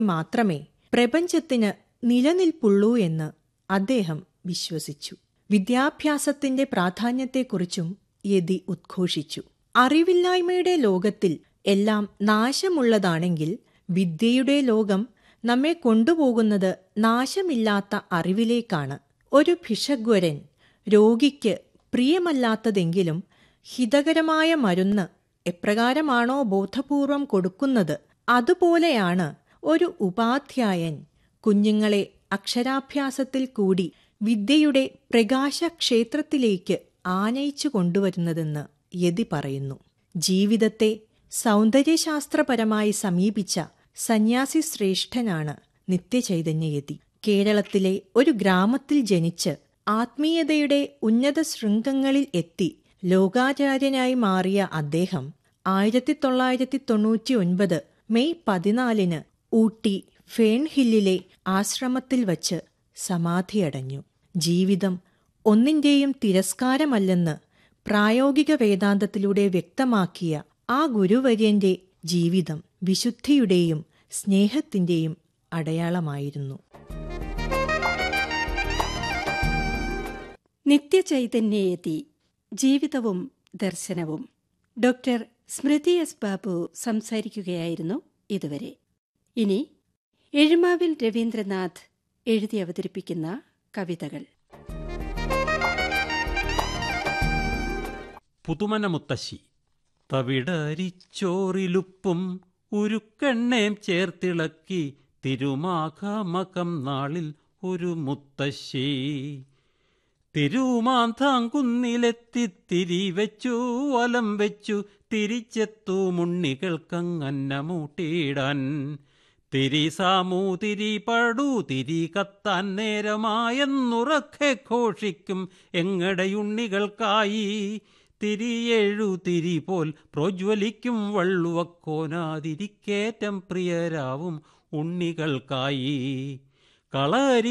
മാത്രമേ പ്രപഞ്ചത്തിന് നിലനിൽപ്പുള്ളൂ എന്ന് അദ്ദേഹം വിശ്വസിച്ചു വിദ്യാഭ്യാസത്തിന്റെ പ്രാധാന്യത്തെക്കുറിച്ചും യതി ഉദ്ഘോഷിച്ചു അറിവില്ലായ്മയുടെ ലോകത്തിൽ എല്ലാം നാശമുള്ളതാണെങ്കിൽ വിദ്യയുടെ ലോകം നമ്മെ കൊണ്ടുപോകുന്നത് നാശമില്ലാത്ത അറിവിലേക്കാണ് ഒരു ഭിഷഗ്വരൻ രോഗിക്ക് പ്രിയമല്ലാത്തതെങ്കിലും ഹിതകരമായ മരുന്ന് എപ്രകാരമാണോ ബോധപൂർവം കൊടുക്കുന്നത് അതുപോലെയാണ് ഒരു ഉപാധ്യായൻ കുഞ്ഞുങ്ങളെ അക്ഷരാഭ്യാസത്തിൽ കൂടി വിദ്യയുടെ പ്രകാശക്ഷേത്രത്തിലേക്ക് ആനയിച്ചു കൊണ്ടുവരുന്നതെന്ന് യതി പറയുന്നു ജീവിതത്തെ സൗന്ദര്യശാസ്ത്രപരമായി സമീപിച്ച സന്യാസി ശ്രേഷ്ഠനാണ് നിത്യചൈതന്യയതി കേരളത്തിലെ ഒരു ഗ്രാമത്തിൽ ജനിച്ച് ആത്മീയതയുടെ ഉന്നത ശൃംഗങ്ങളിൽ എത്തി ലോകാചാര്യനായി മാറിയ അദ്ദേഹം ആയിരത്തി തൊള്ളായിരത്തി തൊണ്ണൂറ്റി ഒൻപത് മെയ് പതിനാലിന് ഊട്ടി ഫേൺഹില്ലിലെ ആശ്രമത്തിൽ വച്ച് സമാധിയടഞ്ഞു ജീവിതം ഒന്നിന്റെയും തിരസ്കാരമല്ലെന്ന് പ്രായോഗിക വേദാന്തത്തിലൂടെ വ്യക്തമാക്കിയ ആ ഗുരുവര്യന്റെ ജീവിതം വിശുദ്ധിയുടെയും സ്നേഹത്തിന്റെയും അടയാളമായിരുന്നു നിത്യചൈതന്യയതി ജീവിതവും ദർശനവും ഡോക്ടർ സ്മൃതി എസ് ബാബു സംസാരിക്കുകയായിരുന്നു ഇതുവരെ ഇനി എഴുമാവിൽ രവീന്ദ്രനാഥ് എഴുതി അവതരിപ്പിക്കുന്ന കവിതകൾ പുതുമന മുത്തശ്ശി തവിടരിച്ചോറിലുപ്പും ഉരുക്കെണ്ണയും ചേർത്തിളക്കി തിരുമാഘമകം നാളിൽ ഒരു മുത്തശ്ശി തിരുമാന്താങ്കുന്നിലെത്തി തിരിവെച്ചു വലം വെച്ചു തിരിച്ചെത്തു മുണ്ണികൾക്കങ്ങന്ന മൂട്ടിയിടാൻ തിരി സാമൂ തിരി പടു തിരി കത്താൻ നേരമായെന്നുറക്കെ ഘോഷിക്കും എങ്ങടെയുണ്ണികൾക്കായി തിരിയേഴു തിരി പോൽ പ്രോജ്വലിക്കും വള്ളുവക്കോനാതിരിക്കേറ്റം പ്രിയരാവും ഉണ്ണികൾക്കായി കളരി